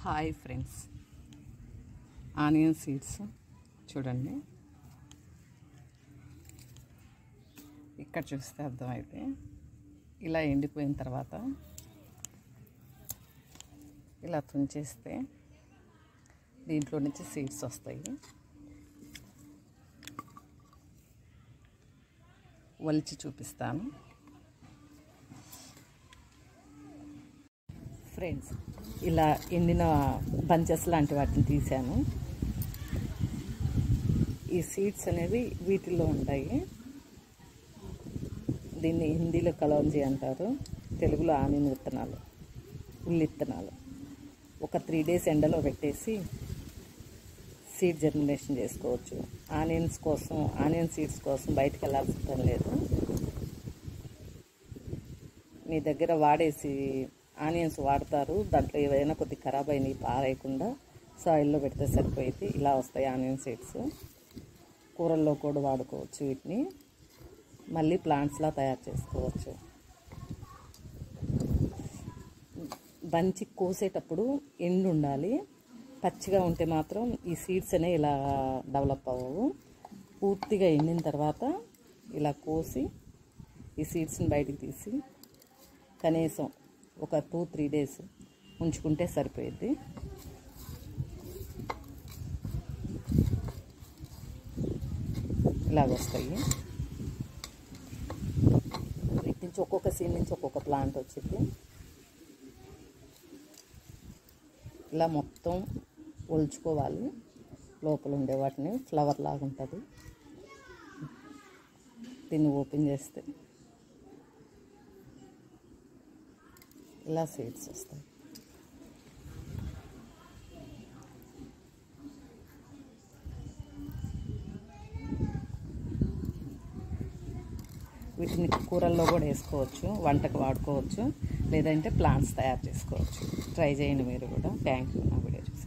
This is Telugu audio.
హాయ్ ఫ్రెండ్స్ ఆనియన్ సీడ్స్ చూడండి ఇక్కడ చూస్తే అర్థమైతే ఇలా ఎండిపోయిన తర్వాత ఇలా తుంచేస్తే దీంట్లో నుంచి సీడ్స్ వస్తాయి వలిచి చూపిస్తాను ఫ్రెండ్స్ ఇలా ఎండిన బంచెస్ లాంటి వాటిని తీసాను ఈ సీడ్స్ అనేవి వీటిల్లో ఉంటాయి దీన్ని హిందీలో కలౌంజీ అంటారు తెలుగులో ఆనియన్ విత్తనాలు ఉల్లి విత్తనాలు ఒక త్రీ డేస్ ఎండలో పెట్టేసి సీడ్ జర్మినేషన్ చేసుకోవచ్చు ఆనియన్స్ కోసం ఆనియన్ సీడ్స్ కోసం బయటకు వెళ్ళాల్సిన పని లేదు మీ దగ్గర వాడేసి ఆనియన్స్ వాడతారు దాంట్లో ఏవైనా కొద్ది ఖరాబ్ అయినవి పారేయకుండా సాయిల్లో పెడితే సరిపోయింది ఇలా వస్తాయి ఆనియన్ సీడ్స్ కూరల్లో కూడా వాడుకోవచ్చు వీటిని మళ్ళీ ప్లాంట్స్లా తయారు చేసుకోవచ్చు బంచి కోసేటప్పుడు ఎండు ఉండాలి పచ్చిగా ఉంటే మాత్రం ఈ సీడ్స్ అనేవి ఇలా డెవలప్ అవ్వవు పూర్తిగా ఎండిన తర్వాత ఇలా కోసి ఈ సీడ్స్ని బయటికి తీసి కనీసం ఒక టూ త్రీ డేస్ ఉంచుకుంటే సరిపోయిద్ది ఇలాగ వస్తాయి వీటి నుంచి ఒక్కొక్క సీడ్ నుంచి ఒక్కొక్క ప్లాంట్ వచ్చింది ఇలా మొత్తం ఒలుచుకోవాలి లోపల ఉండే వాటిని ఫ్లవర్ లాగా ఉంటుంది దీన్ని ఓపెన్ చేస్తే ఇలా సీడ్స్ వస్తాయి వీటిని కూరల్లో కూడా వేసుకోవచ్చు వంటకు వాడుకోవచ్చు లేదంటే ప్లాంట్స్ తయారు చేసుకోవచ్చు ట్రై చేయండి మీరు కూడా థ్యాంక్ యూ నా వీడియో చూసి